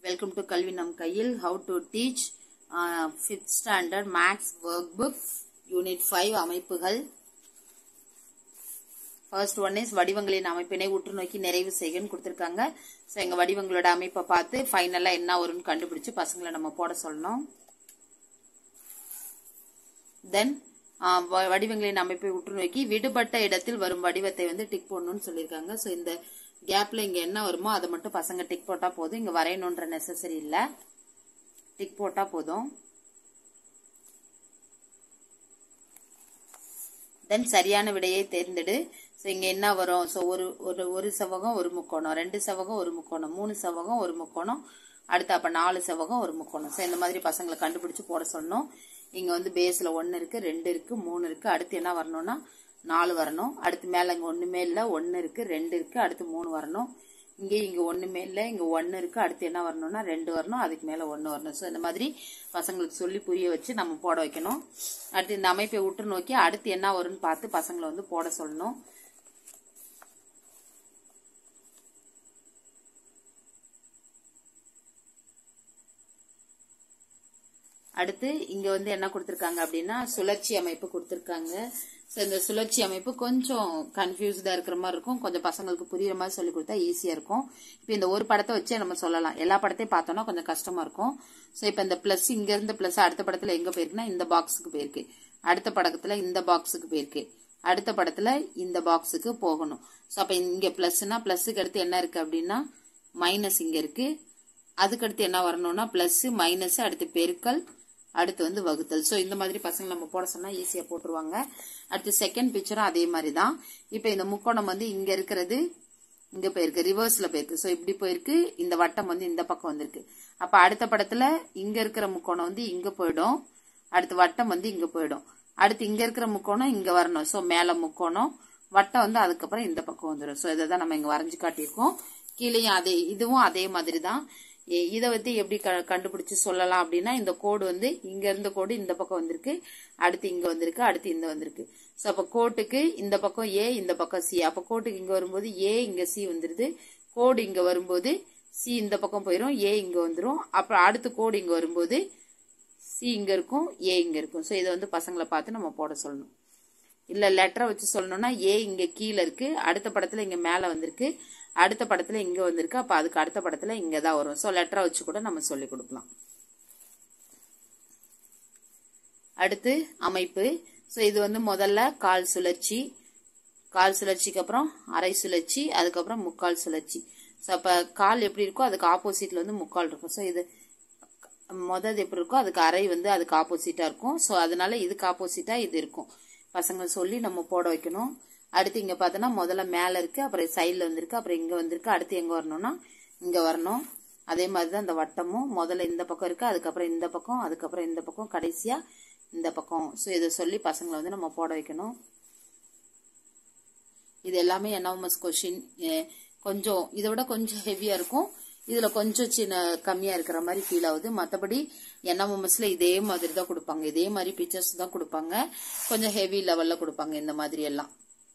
welcome to கல்வி நம் கையில் how to teach fifth standard maths workbook unit five அமைப்புகள் ஃபர்ஸ்ட் ஒன் இஸ் வடிவங்களின் அமைப்பினை உற்று நோக்கி நிறைவு செய்கன்னு கொடுத்துருக்காங்க ஸோ எங்கள் வடிவங்களோட அமைப்பை பார்த்து ஃபைனலாக என்ன வரும்னு கண்டுபிடிச்சு பசங்களை நம்ம போட சொல்லணும் தென் வடிவங்களின் அமைப்பை உற்று நோக்கி விடுபட்ட இடத்தில் வரும் வடிவத்தை வந்து டிக் போடணும்னு சொல்லியிருக்காங்க ஸோ இந்த கேப்ல இங்க என்ன வருமோ அதை மட்டும் பசங்க டிக் போட்டா போதும் இங்க வரையணுன்ற நெசசரி இல்ல டிக் போட்டா போதும் தென் சரியான விடையை தேர்ந்தெடு ஸோ இங்க என்ன வரும் ஸோ ஒரு ஒரு ஒரு செவகம் ஒரு முக்கோணம் ரெண்டு செவகம் ஒரு முக்கோணம் மூணு செவகம் ஒரு முக்கோணம் அடுத்து அப்ப நாலு செவகம் ஒரு முக்கோணம் ஸோ இந்த மாதிரி பசங்களை கண்டுபிடிச்சு போட சொல்லணும் இங்க வந்து பேஸ்ல ஒன்னு இருக்கு ரெண்டு இருக்கு மூணு இருக்கு அடுத்து என்ன வரணும்னா நாலு வரணும் அடுத்து மேல இங்க ஒண்ணுமே இல்ல ஒன்னு இருக்கு ரெண்டு இருக்கு அடுத்து மூணு வரணும் இங்கே இங்க ஒண்ணுமே இல்ல இங்க ஒன்னு இருக்கு அடுத்து என்ன வரணும்னா ரெண்டு வரணும் அதுக்கு மேல ஒன்னு வரணும் ஸோ இந்த மாதிரி பசங்களுக்கு சொல்லி புரிய வச்சு நம்ம போட வைக்கணும் அடுத்து இந்த அமைப்பை உற்று நோக்கி அடுத்து என்ன வரும்னு பார்த்து பசங்களை வந்து போட சொல்லணும் அடுத்து இங்க வந்து என்ன கொடுத்திருக்காங்க அப்படின்னா சுழற்சி அமைப்பு கொடுத்திருக்காங்க ஸோ இந்த சுழற்சி அமைப்பு கொஞ்சம் கன்ஃபியூஸ்டா இருக்கிற மாதிரி இருக்கும் கொஞ்சம் பசங்களுக்கு புரியுற மாதிரி சொல்லி கொடுத்தா ஈஸியா இருக்கும் இப்போ இந்த ஒரு படத்தை வச்சே நம்ம சொல்லலாம் எல்லா படத்தையும் பார்த்தோம்னா கொஞ்சம் கஷ்டமா இருக்கும் ஸோ இப்போ இந்த பிளஸ் இங்க இருந்து பிளஸ் அடுத்த படத்துல எங்க போயிருக்குன்னா இந்த பாக்ஸுக்கு போயிருக்கு அடுத்த படத்துல இந்த பாக்ஸுக்கு போயிருக்கு அடுத்த படத்துல இந்த பாக்ஸுக்கு போகணும் ஸோ அப்ப இங்க பிளஸ்னா பிளஸுக்கு அடுத்து என்ன இருக்கு அப்படின்னா மைனஸ் இங்க இருக்கு அதுக்கடுத்து என்ன வரணும்னா பிளஸ் மைனஸ் அடுத்து பெருக்கல் அடுத்து வந்து வகுத்தல் ஸோ இந்த மாதிரி பசங்க நம்ம போட சொன்னா ஈஸியா போட்டுருவாங்க அடுத்து செகண்ட் பிக்சரும் அதே மாதிரி தான் இப்போ இந்த முக்கோணம் வந்து இங்க இருக்கிறது இங்க போயிருக்கு ரிவர்ஸ்ல போயிருக்கு ஸோ இப்படி போயிருக்கு இந்த வட்டம் வந்து இந்த பக்கம் வந்திருக்கு அப்ப அடுத்த படத்துல இங்க இருக்கிற முக்கோணம் வந்து இங்க போயிடும் அடுத்து வட்டம் வந்து இங்க போயிடும் அடுத்து இங்க இருக்கிற முக்கோணம் இங்க வரணும் ஸோ மேல முக்கோணம் வட்டம் வந்து அதுக்கப்புறம் இந்த பக்கம் வந்துடும் ஸோ இதை தான் நம்ம இங்க வரைஞ்சு காட்டியிருக்கோம் கீழேயும் அதே இதுவும் அதே மாதிரி தான் இதை வந்து எப்படி கண்டுபிடிச்சு சொல்லலாம் அப்படின்னா இந்த கோடு வந்து இங்க இருந்த கோடு இந்த பக்கம் வந்திருக்கு அடுத்து இங்க வந்திருக்கு அடுத்து இந்த வந்திருக்கு ஸோ அப்ப கோட்டுக்கு இந்த பக்கம் ஏ இந்த பக்கம் சி அப்ப கோட்டுக்கு இங்க வரும்போது ஏ இங்க சி வந்துருது கோடு இங்க வரும்போது சி இந்த பக்கம் போயிடும் ஏ இங்க வந்துடும் அப்புறம் அடுத்து கோடு இங்க வரும்போது சி இங்க இருக்கும் ஏ இங்க இருக்கும் ஸோ இதை வந்து பசங்களை பார்த்து நம்ம போட சொல்லணும் இல்ல லெட்டரை வச்சு சொல்லணும்னா ஏ இங்க கீழே இருக்கு அடுத்த படத்துல இங்க மேல வந்திருக்கு அடுத்த படத்துல இங்க வந்திருக்கு அப்ப அதுக்கு அடுத்த படத்துல இங்க தான் வரும் ஸோ லெட்டரை வச்சு கூட நம்ம சொல்லி கொடுக்கலாம் அடுத்து அமைப்பு ஸோ இது வந்து முதல்ல கால் சுழற்சி கால் சுழற்சிக்கு அப்புறம் அரை சுழற்சி அதுக்கப்புறம் முக்கால் சுழற்சி ஸோ அப்போ கால் எப்படி இருக்கோ அதுக்கு ஆப்போசிட்ல வந்து முக்கால் இருக்கும் ஸோ இது முதல் எப்படி இருக்கோ அதுக்கு அரை வந்து அதுக்கு ஆப்போசிட்டா இருக்கும் ஸோ அதனால இதுக்கு ஆப்போசிட்டா இது இருக்கும் பசங்க சொல்லி நம்ம போட வைக்கணும் அடுத்து இங்க பார்த்தோன்னா முதல்ல மேல இருக்கு அப்புறம் சைட்ல வந்திருக்கு அப்புறம் இங்க வந்திருக்கு அடுத்து எங்க வரணும்னா இங்க வரணும் அதே மாதிரி தான் இந்த வட்டமும் முதல்ல இந்த பக்கம் இருக்கு அதுக்கப்புறம் இந்த பக்கம் அதுக்கப்புறம் இந்த பக்கம் கடைசியா இந்த பக்கம் ஸோ இதை சொல்லி பசங்களை வந்து நம்ம போட வைக்கணும் இது எல்லாமே என்எம்எஸ் கொஷின் கொஞ்சம் இதை விட கொஞ்சம் ஹெவியா இருக்கும் இதுல கொஞ்சம் சின்ன கம்மியா இருக்கிற மாதிரி ஃபீல் ஆகுது மற்றபடி என்எம்எஸ்ல இதே மாதிரி தான் கொடுப்பாங்க இதே மாதிரி பிக்சர்ஸ் தான் கொடுப்பாங்க கொஞ்சம் ஹெவி லெவல்ல கொடுப்பாங்க இந்த மாதிரி எல்லாம்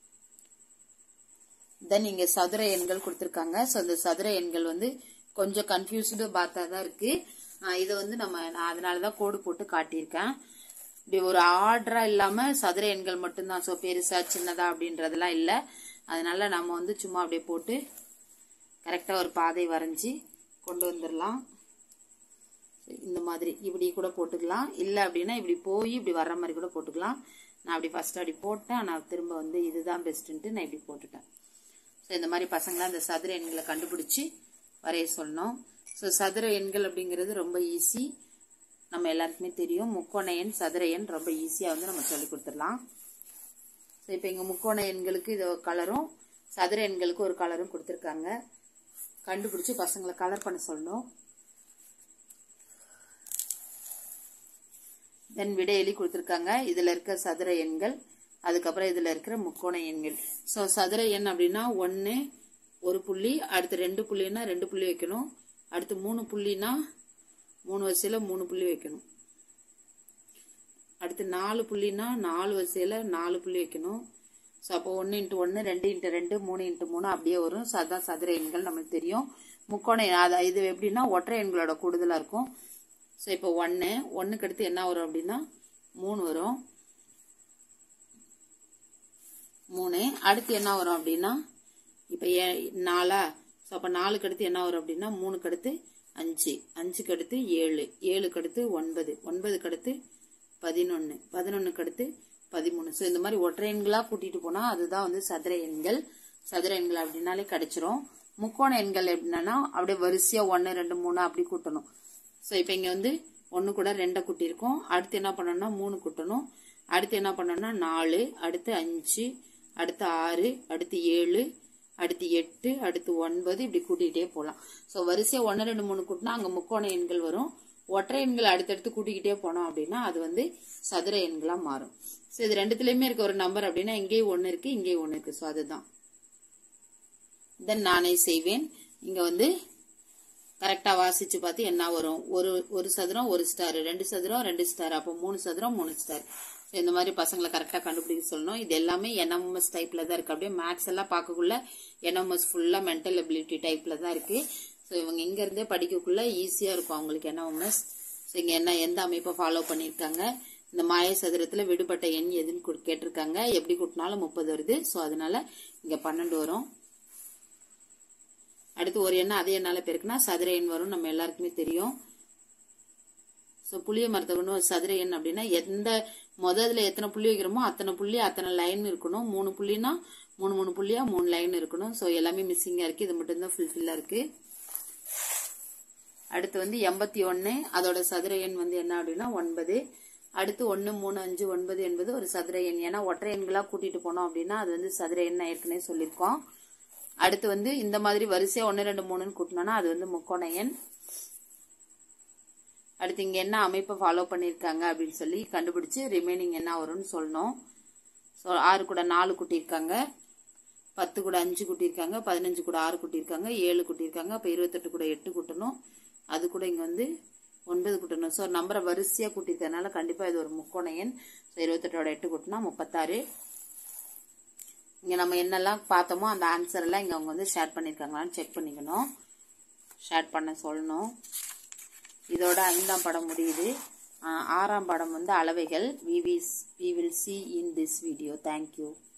தென் இங்க சதுர எண்கள் கொடுத்துருக்காங்க ஸோ இந்த சதுர எண்கள் வந்து கொஞ்சம் கன்ஃபியூஸ்டு பார்த்தா தான் இருக்கு இதை வந்து நம்ம நான் அதனாலதான் கோடு போட்டு காட்டியிருக்கேன் இப்படி ஒரு ஆர்டரா இல்லாம சதுர எண்கள் மட்டும்தான் ஸோ பெருசா சின்னதா அப்படின்றதெல்லாம் இல்லை அதனால நம்ம வந்து சும்மா அப்படியே போட்டு கரெக்டா ஒரு பாதை வரைஞ்சி கொண்டு வந்துடலாம் இந்த மாதிரி இப்படி கூட போட்டுக்கலாம் இல்லை அப்படின்னா இப்படி போய் இப்படி வர்ற மாதிரி கூட போட்டுக்கலாம் நான் அப்படி ஃபர்ஸ்ட் அப்படி போட்டேன் நான் திரும்ப வந்து இதுதான் பெஸ்ட்டுன்ட்டு நான் இப்படி போட்டுட்டேன் ஸோ இந்த மாதிரி பசங்களாம் இந்த சதுர எண்களை கண்டுபிடிச்சி வரைய சொல்லணும் ஸோ சதுர எண்கள் அப்படிங்கிறது ரொம்ப ஈஸி நம்ம எல்லாருக்குமே தெரியும் முக்கோண எண் சதுர எண் ரொம்ப ஈஸியாக வந்து நம்ம சொல்லி கொடுத்துடலாம் ஸோ இப்போ இங்கே முக்கோண எண்களுக்கு இது கலரும் சதுர எண்களுக்கு ஒரு கலரும் கொடுத்துருக்காங்க கண்டுபிடிச்சி பசங்களை கலர் பண்ண சொல்லணும் தென் விடை எழுதி கொடுத்துருக்காங்க இதில் இருக்க சதுர எண்கள் அதுக்கப்புறம் இதில் இருக்கிற முக்கோண எண்கள் ஸோ சதுர எண் அப்படின்னா ஒன்று ஒரு புள்ளி அடுத்து ரெண்டு புள்ளின்னா ரெண்டு புள்ளி வைக்கணும் அடுத்து மூணு புள்ளினா மூணு வரிசையில் மூணு புள்ளி வைக்கணும் அடுத்து நாலு புள்ளினா நாலு வரிசையில் நாலு புள்ளி வைக்கணும் ஸோ அப்போ ஒன்று இன்ட்டு ஒன்று ரெண்டு இன்ட்டு ரெண்டு மூணு இன்ட்டு மூணு அப்படியே வரும் ஸோ அதான் சதுர எண்கள் நம்மளுக்கு தெரியும் முக்கோண எண் அது இது எப்படின்னா ஒற்றை எண்களோட கூடுதலாக இருக்கும் ஸோ இப்போ ஒன்று ஒன்றுக்கு அடுத்து என்ன வரும் அப்படின்னா மூணு வரும் மூணு அடுத்து என்ன வரும் அப்படின்னா இப்போ ஏ நாலா ஸோ அப்போ நாலுக்கு அடுத்து என்ன வரும் அப்படின்னா மூணுக்கு அடுத்து அஞ்சு அஞ்சுக்கு அடுத்து ஏழு ஏழுக்கு அடுத்து ஒன்பது ஒன்பதுக்கு அடுத்து பதினொன்று பதினொன்றுக்கு அடுத்து பதிமூணு ஸோ இந்த மாதிரி ஒற்றை எண்களாக கூட்டிகிட்டு போனால் அதுதான் வந்து சதுர எண்கள் சதுர எண்கள் அப்படின்னாலே கிடைச்சிரும் முக்கோண எண்கள் எப்படின்னா அப்படியே வரிசையாக ஒன்று ரெண்டு மூணு அப்படி கூட்டணும் ஸோ இப்போ இங்கே வந்து ஒன்று கூட ரெண்டை கூட்டியிருக்கோம் அடுத்து என்ன பண்ணணும்னா மூணு கூட்டணும் அடுத்து என்ன பண்ணணும்னா நாலு அடுத்து அஞ்சு அடுத்து ஆறு அடுத்து ஏழு அடுத்து எட்டு அடுத்து ஒன்பது இப்படி கூட்டிகிட்டே போகலாம் ஸோ வரிசையாக ஒன்று ரெண்டு மூணு கூட்டினா அங்கே முக்கோண எண்கள் வரும் ஒற்றை எண்கள் அடுத்தடுத்து கூட்டிக்கிட்டே போனோம் அப்படின்னா அது வந்து சதுர எண்களாக மாறும் ஸோ இது ரெண்டுத்துலேயுமே இருக்க ஒரு நம்பர் அப்படின்னா இங்கேயும் ஒன்று இருக்குது இங்கேயும் ஒன்று இருக்குது ஸோ அதுதான் தென் நானே செய்வேன் இங்கே வந்து கரெக்டாக வாசிச்சு பார்த்து என்ன வரும் ஒரு ஒரு சதுரம் ஒரு ஸ்டார் ரெண்டு சதுரம் ரெண்டு ஸ்டார் அப்போ மூணு சதுரம் மூணு ஸ்டார் ஸோ இந்த மாதிரி பசங்களை கரெக்டாக கண்டுபிடிக்க சொல்லணும் இது எல்லாமே என்எம்எஸ் டைப்பில் தான் இருக்குது அப்படியே மேக்ஸ் எல்லாம் பார்க்கக்குள்ள என்எம்எஸ் ஃபுல்லாக மென்டல் எபிலிட்டி டைப்பில் தான் இருக்குது ஸோ இவங்க இங்கேருந்தே படிக்கக்குள்ள ஈஸியாக இருக்கும் அவங்களுக்கு என்எம்எஸ் ஸோ இங்கே என்ன எந்த அமைப்பை ஃபாலோ பண்ணியிருக்காங்க இந்த மாய சதுரத்தில் விடுபட்ட எண் எதுன்னு கு- கேட்டிருக்காங்க எப்படி கூட்டினாலும் முப்பது வருது ஸோ அதனால இங்கே பன்னெண்டு வரும் அடுத்து ஒரு எண்ணெய் அதே எண்ணால பெருக்குனா சதுர எண் வரும் நம்ம எல்லாருக்குமே தெரியும் ஸோ புளிய மரத்தை கொண்டு ஒரு சதுர எண் அப்படின்னா எந்த முதல்ல எத்தனை புள்ளி வைக்கிறோமோ அத்தனை புள்ளி அத்தனை லைன் இருக்கணும் மூணு புள்ளினா மூணு மூணு புள்ளியா மூணு லைன் இருக்கணும் ஸோ எல்லாமே மிஸ்ஸிங்காக இருக்குது இது மட்டும்தான் ஃபுல்ஃபில்லாக இருக்குது அடுத்து வந்து எண்பத்தி ஒன்று அதோட சதுர எண் வந்து என்ன அப்படின்னா ஒன்பது அடுத்து ஒன்று மூணு அஞ்சு ஒன்பது என்பது ஒரு சதுர எண் ஏன்னா ஒற்றை எண்களாக கூட்டிட்டு போனோம் அப்படின்னா அது வந்து சதுர எண் நான் ஏற்கனவே சொல்லியிருக்கோம் அடுத்து வந்து இந்த மாதிரி வரிசையா ஒன்று ரெண்டு மூணுன்னு கூட்டினோம்னா அது வந்து முக்கோண எண் அடுத்து இங்கே என்ன அமைப்பை ஃபாலோ பண்ணியிருக்காங்க அப்படின்னு சொல்லி கண்டுபிடிச்சு ரிமைனிங் என்ன வரும்னு சொல்லணும் ஸோ ஆறு கூட நாலு கூட்டியிருக்காங்க பத்து கூட அஞ்சு கூட்டியிருக்காங்க பதினஞ்சு கூட ஆறு கூட்டியிருக்காங்க ஏழு கூட்டியிருக்காங்க அப்போ இருபத்தெட்டு கூட எட்டு கூட்டணும் அது கூட இங்கே வந்து ஒன்பது கூட்டணும் ஸோ நம்பரை வரிசையாக கூட்டியிருக்கறனால கண்டிப்பாக இது ஒரு முக்கோண எண் ஸோ இருபத்தெட்டோட எட்டு கூட்டினா முப்பத்தாறு இங்கே நம்ம என்னெல்லாம் பார்த்தோமோ அந்த ஆன்சர் எல்லாம் இங்கே அவங்க வந்து ஷேர் பண்ணியிருக்காங்களான்னு செக் பண்ணிக்கணும் ஷேர் பண்ண சொல்லணும் இதோட ஐந்தாம் படம் முடியுது ஆஹ் ஆறாம் படம் வந்து அளவைகள் we we we will see in this video thank you